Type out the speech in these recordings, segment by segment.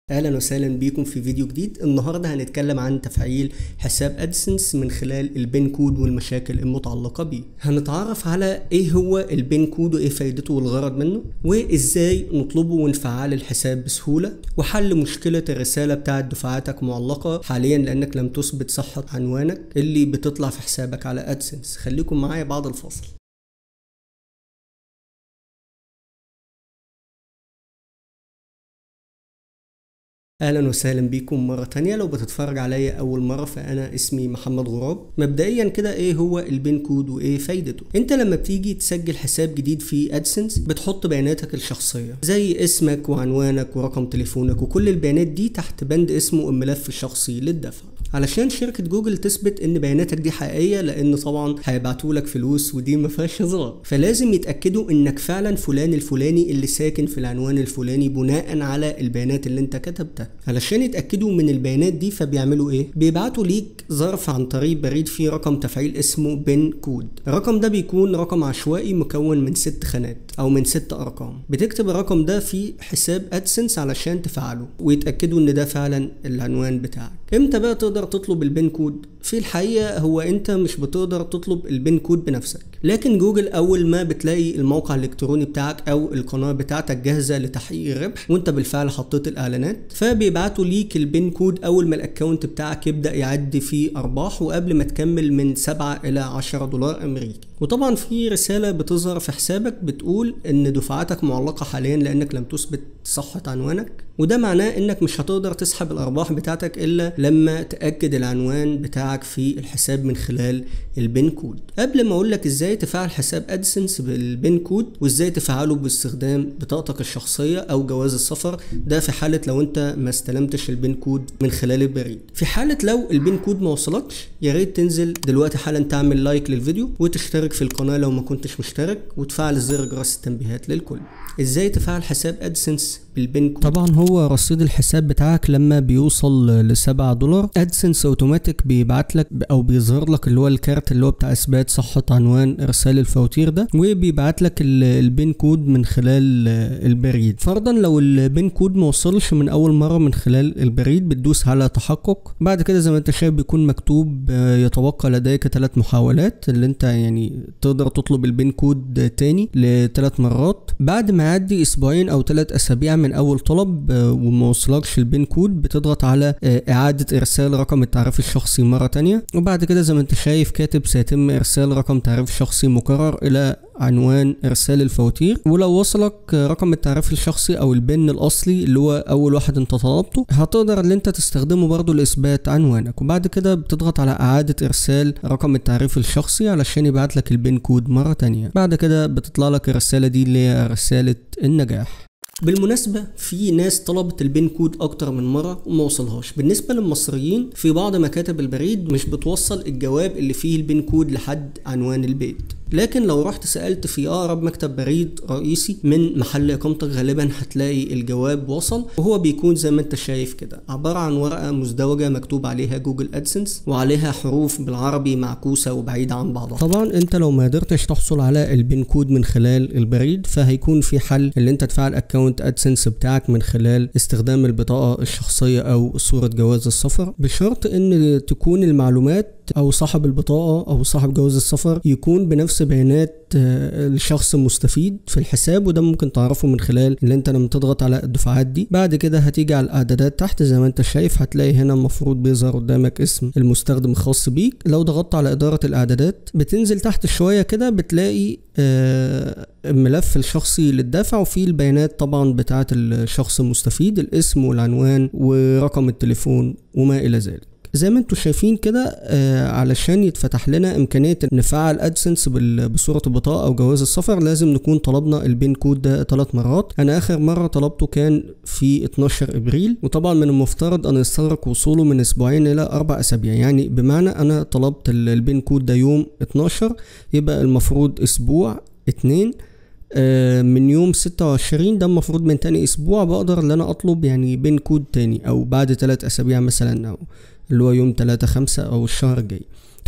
اهلا وسهلا بيكم في فيديو جديد النهارده هنتكلم عن تفعيل حساب ادسنس من خلال البين كود والمشاكل المتعلقه بيه هنتعرف على ايه هو البين كود وايه فايدته والغرض منه وازاي نطلبه ونفعل الحساب بسهوله وحل مشكله الرساله بتاعه دفعاتك معلقه حاليا لانك لم تثبت صحه عنوانك اللي بتطلع في حسابك على ادسنس خليكم معايا بعد الفاصل اهلا وسهلا بيكم مرة تانية لو بتتفرج عليا اول مرة فانا اسمي محمد غراب مبدئيا كده ايه هو البين كود وايه فايدته انت لما بتيجي تسجل حساب جديد في ادسنس بتحط بياناتك الشخصية زي اسمك وعنوانك ورقم تليفونك وكل البيانات دي تحت بند اسمه الملف الشخصي للدفع علشان شركة جوجل تثبت ان بياناتك دي حقيقية لان طبعا هيبعتوا لك فلوس ودي ما فيهاش هزار فلازم يتأكدوا انك فعلا فلان الفلاني اللي ساكن في العنوان الفلاني بناء على البيانات اللي انت كتبتها علشان يتأكدوا من البيانات دي فبيعملوا ايه بيبعتوا ليك ظرف عن طريق بريد فيه رقم تفعيل اسمه بين كود الرقم ده بيكون رقم عشوائي مكون من ست خانات او من ست ارقام بتكتب الرقم ده في حساب ادسنس علشان تفعله ويتأكدوا ان ده فعلا العنوان بتاعك امتى بقى تقدر تطلب البين كود في الحقيقة هو انت مش بتقدر تطلب البين كود بنفسك لكن جوجل اول ما بتلاقي الموقع الالكتروني بتاعك او القناة بتاعتك جاهزة لتحقيق الربح وانت بالفعل حطيت الاعلانات فبيبعتوا ليك البين كود اول ما الاكونت بتاعك يبدأ يعدي فيه ارباح وقبل ما تكمل من 7 الى 10 دولار امريكي وطبعا في رسالة بتظهر في حسابك بتقول ان دفعاتك معلقة حاليا لانك لم تثبت صحة عنوانك وده معناه انك مش هتقدر تسحب الارباح بتاعتك الا لما تاكد العنوان بتاعك في الحساب من خلال البين كود قبل ما اقول لك ازاي تفعل حساب ادسنس بالبين كود وازاي تفعله باستخدام بطاقتك الشخصيه او جواز السفر ده في حاله لو انت ما استلمتش البين كود من خلال البريد في حاله لو البين كود ما وصلكش يا ريت تنزل دلوقتي حالا تعمل لايك للفيديو وتشترك في القناه لو ما كنتش مشترك وتفعل زر جرس التنبيهات للكل ازاي تفعل حساب ادسنس بالبين كود طبعا هو رصيد الحساب بتاعك لما بيوصل ل 7 دولار ادسنس اوتوماتيك بيبعت لك او بيظهر لك اللي هو الكارت اللي هو بتاع اثبات صحه عنوان ارسال الفواتير ده وبيبعت لك البين كود من خلال البريد فرضا لو البين كود ما وصلش من اول مره من خلال البريد بتدوس على تحقق بعد كده زي ما انت شايف بيكون مكتوب يتبقى لديك ثلاث محاولات اللي انت يعني تقدر تطلب البين كود تاني لثلاث مرات بعد ما يعدي اسبوعين او ثلاث اسابيع من اول طلب وما وصلكش البين كود بتضغط على اعادة ارسال رقم التعريف الشخصي مرة تانية وبعد كده زي ما انت شايف كاتب سيتم ارسال رقم تعريف شخصي مكرر الى عنوان ارسال الفواتير ولو وصلك رقم التعريف الشخصي او البن الاصلي اللي هو اول واحد انت طلبته هتقدر ان انت تستخدمه برضو لاثبات عنوانك وبعد كده بتضغط على اعادة ارسال رقم التعريف الشخصي علشان يبعت لك البين كود مرة تانية بعد كده بتطلع لك الرسالة دي اللي هي رسالة النجاح بالمناسبة في ناس طلبت البين كود أكتر من مرة وما وصلهاش بالنسبة للمصريين في بعض مكاتب البريد مش بتوصل الجواب اللي فيه البين كود لحد عنوان البيت لكن لو رحت سألت في أقرب مكتب بريد رئيسي من محل إقامتك غالبا هتلاقي الجواب وصل وهو بيكون زي ما أنت شايف كده عبارة عن ورقة مزدوجة مكتوب عليها جوجل أدسنس وعليها حروف بالعربي معكوسة وبعيدة عن بعضها طبعا أنت لو ما قدرتش تحصل على البين كود من خلال البريد فهيكون في حل اللي أنت تفعل أكونت أدسنس بتاعك من خلال استخدام البطاقة الشخصية أو صورة جواز السفر بشرط إن تكون المعلومات او صاحب البطاقه او صاحب جواز السفر يكون بنفس بيانات الشخص المستفيد في الحساب وده ممكن تعرفه من خلال ان انت لما تضغط على الدفعات دي بعد كده هتيجي على الاعدادات تحت زي ما انت شايف هتلاقي هنا المفروض بيظهر قدامك اسم المستخدم الخاص بيك لو ضغطت على اداره الاعدادات بتنزل تحت شويه كده بتلاقي الملف الشخصي للدافع وفيه البيانات طبعا بتاعه الشخص المستفيد الاسم والعنوان ورقم التليفون وما الى ذلك زي ما انتم شايفين كده آه علشان يتفتح لنا امكانيه نفعل ادسنس بصوره البطاقه او جواز السفر لازم نكون طلبنا البين كود ده ثلاث مرات انا اخر مره طلبته كان في 12 ابريل وطبعا من المفترض ان يستغرق وصوله من اسبوعين الى اربع اسابيع يعني بمعنى انا طلبت البين كود ده يوم 12 يبقى المفروض اسبوع اتنين من يوم 26 ده المفروض من تاني اسبوع بقدر ان انا اطلب يعني بين كود تاني او بعد ثلاث اسابيع مثلا او اللي هو يوم 3 5 او الشهر الجاي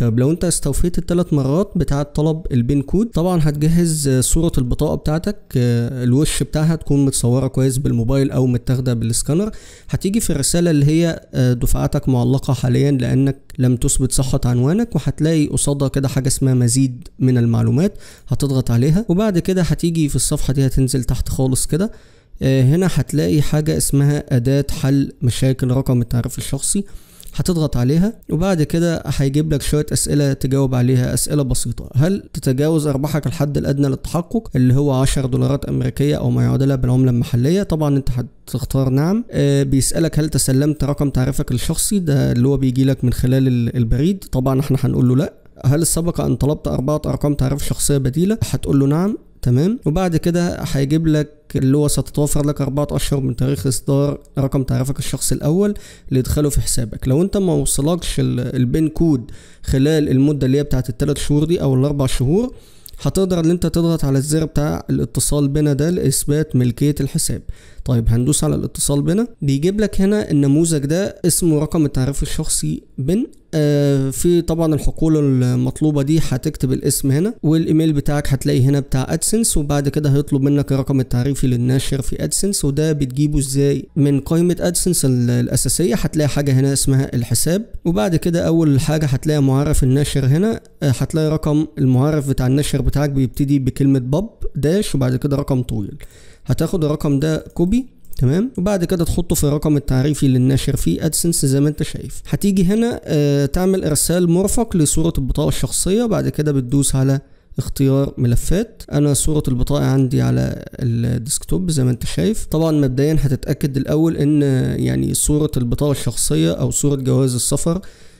طيب لو انت استوفيت الثلاث مرات بتاعه طلب البين كود طبعا هتجهز صوره البطاقه بتاعتك الوش بتاعها تكون متصوره كويس بالموبايل او متاخده بالسكانر هتيجي في الرساله اللي هي دفعتك معلقه حاليا لانك لم تثبت صحه عنوانك وهتلاقي قصادها كده حاجه اسمها مزيد من المعلومات هتضغط عليها وبعد كده هتيجي في الصفحه دي هتنزل تحت خالص كده هنا هتلاقي حاجة اسمها أداة حل مشاكل رقم التعريف الشخصي هتضغط عليها وبعد كده هيجيب لك شوية أسئلة تجاوب عليها أسئلة بسيطة هل تتجاوز أرباحك الحد الأدنى للتحقق اللي هو 10 دولارات أمريكية أو ما يعادلها بالعملة المحلية طبعا أنت هتختار نعم آه بيسألك هل تسلمت رقم تعريفك الشخصي ده اللي هو بيجي لك من خلال البريد طبعا احنا هنقول له لا هل سبق أن طلبت أربعة أرقام تعريف شخصية بديلة هتقول له نعم تمام وبعد كده هيجيب لك اللي هو ستتوفر لك أربعة أشهر من تاريخ إصدار رقم تعريفك الشخصي الأول لإدخاله في حسابك لو أنت ما وصلكش البين كود خلال المدة اللي هي بتاعت الثلاث شهور دي أو الأربع شهور هتقدر ان انت تضغط على الزر بتاع الاتصال بنا ده لاثبات ملكيه الحساب طيب هندوس على الاتصال بنا بيجيب لك هنا النموذج ده اسمه رقم التعريف الشخصي بن آه في طبعا الحقول المطلوبة دي هتكتب الاسم هنا والايميل بتاعك هتلاقي هنا بتاع ادسنس وبعد كده هيطلب منك الرقم التعريفي للناشر في ادسنس وده بتجيبه ازاي من قائمة ادسنس الاساسية هتلاقي حاجة هنا اسمها الحساب وبعد كده اول حاجة هتلاقي معرف الناشر هنا آه هتلاقي رقم المعرف بتاع الناشر بتاعك بيبتدي بكلمة باب داش وبعد كده رقم طويل هتاخد الرقم ده كوبي تمام وبعد كده تحطه في الرقم التعريفي للناشر في ادسنس زي ما انت شايف هتيجي هنا آه تعمل ارسال مرفق لصوره البطاقه الشخصيه بعد كده بتدوس على اختيار ملفات انا صورة البطاقة عندي على الديسكتوب زي ما انت شايف طبعا مبدئيا هتتأكد الاول ان يعني صورة البطاقة الشخصية او صورة جواز السفر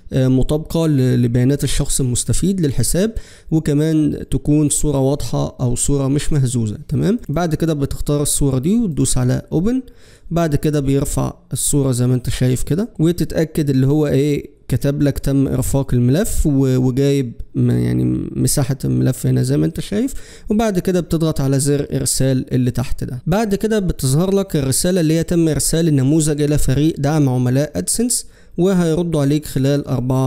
مطابقة لبيانات الشخص المستفيد للحساب وكمان تكون صورة واضحة أو صورة مش مهزوزة تمام بعد كده بتختار الصورة دي وتدوس على اوبن بعد كده بيرفع الصورة زي ما انت شايف كده وتتأكد اللي هو ايه كتب لك تم ارفاق الملف وجايب يعني مساحة الملف هنا زي ما انت شايف وبعد كده بتضغط على زر ارسال اللي تحت ده بعد كده بتظهر لك الرسالة اللي هي تم ارسال النموذج الى فريق دعم عملاء ادسنس وهيردوا عليك خلال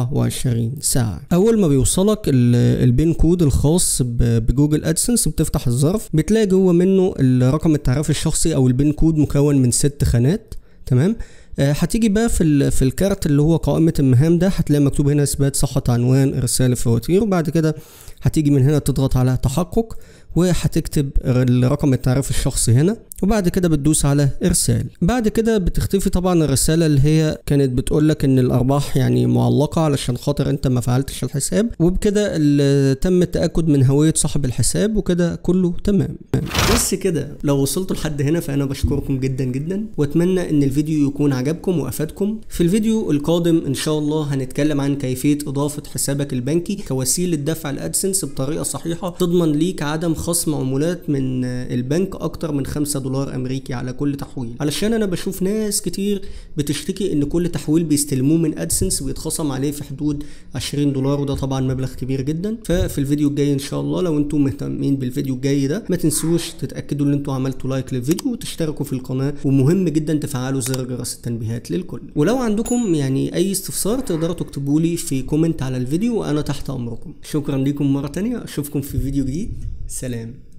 24 ساعة أول ما بيوصلك البين كود الخاص بجوجل أدسنس بتفتح الظرف بتلاقي جوه منه الرقم التعريف الشخصي أو البين كود مكون من ست خانات تمام هتيجي بقى في في الكارت اللي هو قائمة المهام ده هتلاقي مكتوب هنا إثبات صحة عنوان إرسال الفواتير وبعد كده هتيجي من هنا تضغط على تحقق وهتكتب رقم التعريف الشخصي هنا وبعد كده بتدوس على ارسال بعد كده بتختفي طبعا الرساله اللي هي كانت بتقول لك ان الارباح يعني معلقه علشان خاطر انت ما فعلتش الحساب وبكده تم التاكد من هويه صاحب الحساب وكده كله تمام بس كده لو وصلتوا لحد هنا فانا بشكركم جدا جدا واتمنى ان الفيديو يكون عجبكم وافادكم في الفيديو القادم ان شاء الله هنتكلم عن كيفيه اضافه حسابك البنكي كوسيله دفع الادسنس بطريقه صحيحه تضمن ليك عدم خصم عمولات من البنك اكتر من 5 دولار امريكي على كل تحويل علشان انا بشوف ناس كتير بتشتكي ان كل تحويل بيستلموه من ادسنس بيتخصم عليه في حدود 20 دولار وده طبعا مبلغ كبير جدا ففي الفيديو الجاي ان شاء الله لو انتم مهتمين بالفيديو الجاي ده ما تنسوش تتاكدوا ان انتم عملتوا لايك للفيديو وتشتركوا في القناه ومهم جدا تفعلوا زر جرس التنبيهات للكل ولو عندكم يعني اي استفسار تقدروا تكتبوا لي في كومنت على الفيديو وانا تحت امركم شكرا لكم مره تانية اشوفكم في فيديو جديد سلام